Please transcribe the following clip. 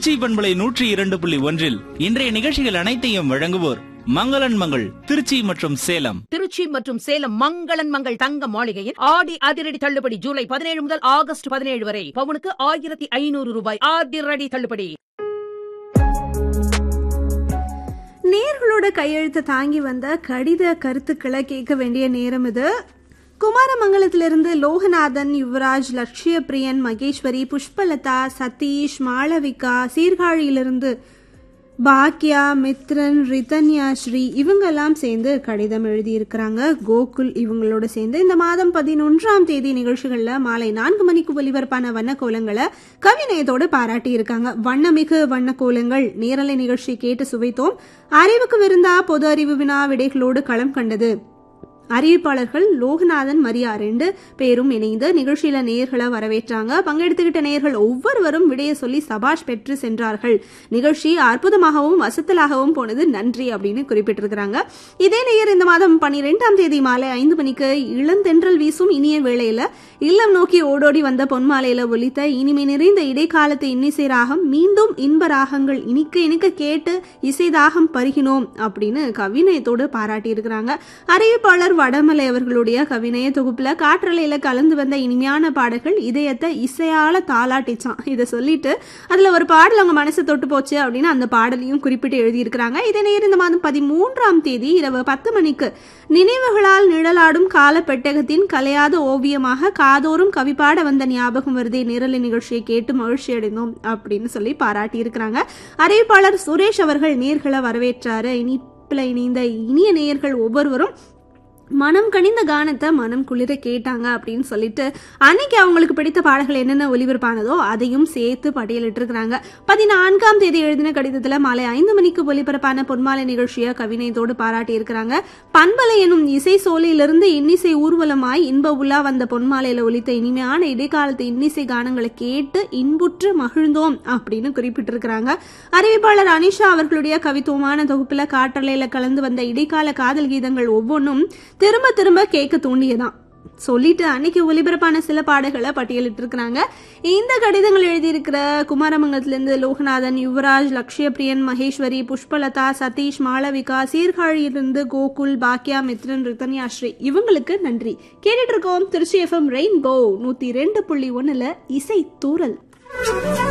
திருச்சி பண்பலை நூற்றி இரண்டு புள்ளி ஒன்றில் இன்றைய நிகழ்ச்சிகள் அனைத்தையும் வழங்குவோர் மங்களன் மங்கள் திருச்சி மற்றும் சேலம் திருச்சி மற்றும் சேலம் மங்களன் மங்கள் தங்க மாளிகையில் ஆடி அதிரடி தள்ளுபடி ஜூலை பதினேழு முதல் ஆகஸ்ட் பதினேழு வரை பவுனுக்கு ஆயிரத்தி ஐநூறு ரூபாய் அதிரடி தள்ளுபடி நேர்களோட கையெழுத்தை தாங்கி வந்த கடித கருத்துக்களை கேட்க வேண்டிய நேரம் இது குமாரமங்கலத்திலிருந்து லோகநாதன் யுவராஜ் லட்சிய பிரியன் மகேஸ்வரி புஷ்பலதா சதீஷ் மாளவிகா சீர்காழியிலிருந்து பாக்யா மித்ரன் ரிதன்யா ஸ்ரீ இவங்கெல்லாம் சேர்ந்து கடிதம் எழுதியிருக்கிறாங்க கோகுல் இவங்களோட சேர்ந்து இந்த மாதம் பதினொன்றாம் தேதி நிகழ்ச்சிகளில் மாலை நான்கு மணிக்கு ஒலிபரப்பான வண்ணக்கோலங்களை கவிநயத்தோடு பாராட்டி இருக்காங்க வண்ணமிகு வண்ணக்கோலங்கள் நேரலை நிகழ்ச்சி கேட்டு சுவைத்தோம் அறிவுக்கு விருந்தா பொது அறிவு வினா விடைகளோடு களம் கண்டது அறிவிப்பாளர்கள் லோகநாதன் மரியா ரெண்டு பேரும் இணைந்து நிகழ்ச்சியில நேர்களை வரவேற்றாங்க பங்கெடுத்துக்கிட்ட நேர்கள் ஒவ்வொருவரும் விடைய சொல்லி சபாஷ் பெற்று சென்றார்கள் நிகழ்ச்சி அற்புதமாகவும் வசத்தலாகவும் போனது நன்றி அப்படின்னு குறிப்பிட்டிருக்கிறாங்க இதே நேயர் இந்த மாதம் பன்னிரெண்டாம் தேதி மாலை ஐந்து மணிக்கு இளந்தென்றல் வீசும் இனிய வேளையில இல்லம் நோக்கி ஓடோடி வந்த பொன்மாலையில ஒலித்த இனிமை நிறைந்த இடைக்காலத்து இன்னிசை ராகம் மீண்டும் இன்ப ராகங்கள் இனிக்க இனிக்க கேட்டு இசைதாகம் பருகினோம் அப்படின்னு கவிநயத்தோடு பாராட்டி இருக்கிறாங்க அறிவிப்பாளர் வடமலை அவர்களுடைய கவிநய தொகுப்புல காற்றலையில கலந்து வந்த இனிமையான பாடல்கள் இதயத்தை இசையால தாளாட்டிச்சான் இதை சொல்லிட்டு அதுல ஒரு பாடல் அவங்க மனசை தொட்டு போச்சு அப்படின்னு அந்த பாடலையும் குறிப்பிட்டு எழுதியிருக்கிறாங்க இதே நேரம் இந்த மாதம் பதிமூன்றாம் தேதி இரவு பத்து மணிக்கு நினைவுகளால் நிழலாடும் கால பெட்டகத்தின் கலையாத ஓவியமாக காதோறும் கவிப்பாட வந்த ஞாபகம் வருதே நிரலை நிகழ்ச்சியை கேட்டு மகிழ்ச்சி அடைந்தோம் அப்படின்னு சொல்லி பாராட்டி இருக்கிறாங்க அறிவிப்பாளர் சுரேஷ் அவர்கள் நேர்களை வரவேற்றாரு இனிப்பில் இணைந்த இனிய நேயர்கள் ஒவ்வொருவரும் மனம் கனிந்த கானத்தை மனம் குளிர கேட்டாங்க அப்படின்னு சொல்லிட்டு அன்னைக்கு அவங்களுக்கு பிடித்த பாடல்கள் என்னென்ன ஒலிபரப்பானதோ அதையும் சேர்த்து பட்டியலிட்டிருக்கிறாங்க பதினான்காம் தேதி எழுதின கடிதத்துல மாலை ஐந்து மணிக்கு ஒலிபரப்பான பொன்மாலை நிகழ்ச்சியை கவிநயத்தோடு பாராட்டி இருக்கிறாங்க பண்பலை எனும் இசை சோலையிலிருந்து இன்னிசை ஊர்வலமாய் இன்ப உலா வந்த பொன்மாலையில ஒலித்த இனிமையான இடைக்காலத்து இன்னிசை கானங்களை கேட்டு இன்புற்று மகிழ்ந்தோம் அப்படின்னு குறிப்பிட்டிருக்கிறாங்க அறிவிப்பாளர் அனிஷா அவர்களுடைய கவித்துவமான தொகுப்புல காற்றலையில கலந்து வந்த இடைக்கால காதல் கீதங்கள் ஒவ்வொன்றும் திரும்ப திரும்ப கேட்க தூண்டியதான் சொல்லிட்டு அன்னைக்கு ஒலிபரப்பான சில பாடல்களை பட்டியலிட்டு இருக்கிறாங்க இந்த கடிதங்கள் எழுதியிருக்கிற குமாரமங்கலத்திலிருந்து லோகநாதன் யுவராஜ் லக்ஷ்யபிரியன் மகேஸ்வரி புஷ்பலதா சதீஷ் மாளவிகா சீர்காழியிலிருந்து கோகுல் பாக்யா மித்ரன் ரித்தன்யா ஸ்ரீ இவங்களுக்கு நன்றி கேட்டுட்டு இருக்கோம் திருச்சி எஃப்எம் ரெயின்போ நூத்தி ரெண்டு புள்ளி ஒண்ணுல இசை தூரல்